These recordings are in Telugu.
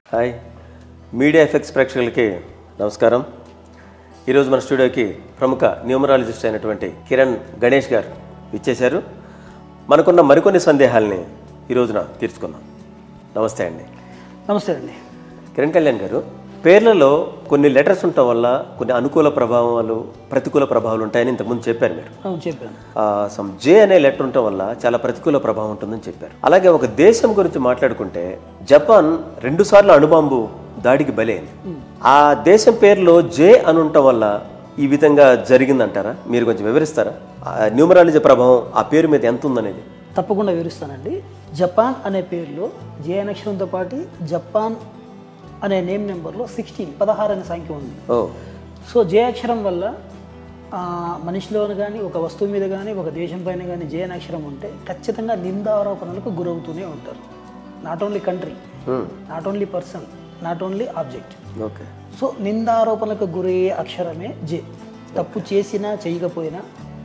హాయ్ మీడియా ఎఫెక్ట్స్ ప్రేక్షకులకి నమస్కారం ఈరోజు మన స్టూడియోకి ప్రముఖ న్యూమరాలజిస్ట్ అయినటువంటి కిరణ్ గణేష్ గారు ఇచ్చేశారు మనకున్న మరికొన్ని సందేహాల్ని ఈ రోజున తీర్చుకుందాం నమస్తే అండి నమస్తే అండి కిరణ్ కళ్యాణ్ గారు పేర్లలో కొన్ని లెటర్స్ ఉండటం వల్ల కొన్ని అనుకూల ప్రభావాలు ప్రతికూల ప్రభావాలు ఉంటాయని ఇంతకుముందు చెప్పారు మీరు అవును చెప్పాను సమ్ జే అనే లెటర్ ఉండటం వల్ల చాలా ప్రతికూల ప్రభావం ఉంటుందని చెప్పారు అలాగే ఒక దేశం గురించి మాట్లాడుకుంటే జపాన్ రెండుసార్లు అణుబాంబు దాడికి బలైంది ఆ దేశం పేరులో జే అని ఉండటం వల్ల ఈ విధంగా జరిగిందంటారా మీరు కొంచెం వివరిస్తారా న్యూమరాలజీ ప్రభావం ఆ పేరు మీద ఎంత ఉందనేది తప్పకుండా వివరిస్తానండి జపాన్ అనే పేరులో జే అనే అక్షరంతో పాటు జపాన్ అనే నేమ్ నెంబర్లో సిక్స్టీన్ పదహారు అనే సంఖ్య ఉంది ఓ సో జే అక్షరం వల్ల ఆ, మనిషిలోను కానీ ఒక వస్తువు మీద కానీ ఒక దేశం పైన కానీ జే అనే అక్షరం ఉంటే ఖచ్చితంగా నిందారోపణలకు గురవుతూనే ఉంటారు not only country Hmm. Not only person not only object okay so నిందారోపణలకు గురయ్యే అక్షరమే జే తప్పు చేసినా చేయకపోయినా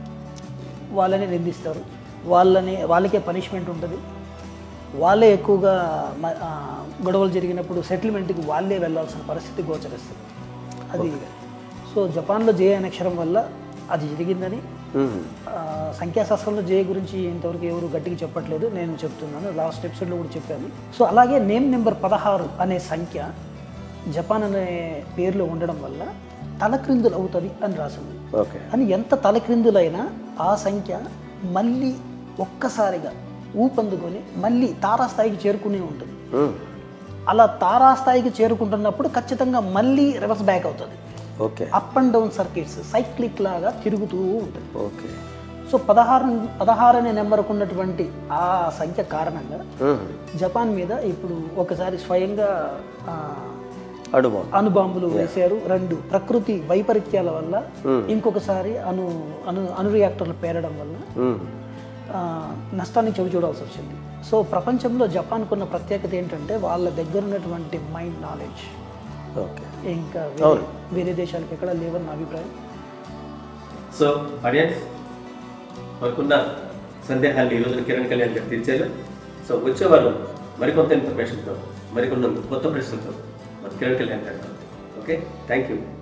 వాళ్ళని నిందిస్తారు వాళ్ళని వాళ్ళకే పనిష్మెంట్ ఉంటుంది వాళ్ళే ఎక్కువగా మ- ఆ, గొడవలు జరిగినప్పుడు సెటిల్మెంట్కి వాళ్ళే వెళ్ళాల్సిన పరిస్థితి గోచరిస్తుంది అది సో జపాన్లో జే అనే అక్షరం వల్ల అది జరిగిందని మ్మ్. ఆ, సంఖ్యాశాస్త్రంలో జే గురించి ఇంతవరకు ఎవరు గట్టిగా చెప్పట్లేదు నేను చెప్తున్నాను లాస్ట్ ఎపిసోడ్లో కూడా చెప్పాను సో అలాగే నేమ్ నెంబర్ పదహారు అనే సంఖ్య జపాన్ అనే పేరులో ఉండడం వల్ల తలక్రిందులు అవుతుంది అని రాసింది ఓకే అని ఎంత తలక్రిందులైనా ఆ సంఖ్య మళ్ళీ ఒక్కసారిగా ఊపందుకొని మళ్ళీ తారాస్థాయికి చేరుకునే ఉంటుంది మ్మ్. అలా తారాస్థాయికి చేరుకుంటున్నప్పుడు ఖచ్చితంగా మళ్ళీ రివర్స్ బ్యాక్ అవుతుంది okay up and down circuits cyclic లాగా తిరుగుతూ ఉంటుంది ఓకే సో పదహారు పదహారు అనే నెంబర్కు ఉన్నటువంటి ఆ సంఖ్య కారణంగా మ్మ్. జపాన్ మీద ఇప్పుడు ఒకసారి స్వయంగా ఆ, అణుబాంబు అణుబాంబులు వేశారు రెండు ప్రకృతి వైపరీత్యాల వల్ల ఇంకొకసారి అణు అణు అణు రియాక్టర్లు పేరడం వల్ల మ్మ్. ఆ, నష్టాన్ని చవి చూడాల్సి వచ్చింది సో ప్రపంచంలో జపాన్కు ఉన్న ప్రత్యేకత ఏంటంటే వాళ్ళ దగ్గర ఉన్నటువంటి మైండ్ నాలెడ్జ్ ఓకే ఇంకా వేరే వేరే దేశాలకు ఎక్కడ లేవని నా అభిప్రాయం సో ఆడియన్స్ మనకున్న సందేహాన్ని ఈరోజు కిరణ్ కళ్యాణ్ గారు తీర్చారు సో వచ్చేవారు మరికొంత ఇన్ఫర్మేషన్తో మరికొన్ని కొత్త ప్రశ్నలతో మన కిరణ్ కళ్యాణ్ గారు ఓకే థ్యాంక్ యూ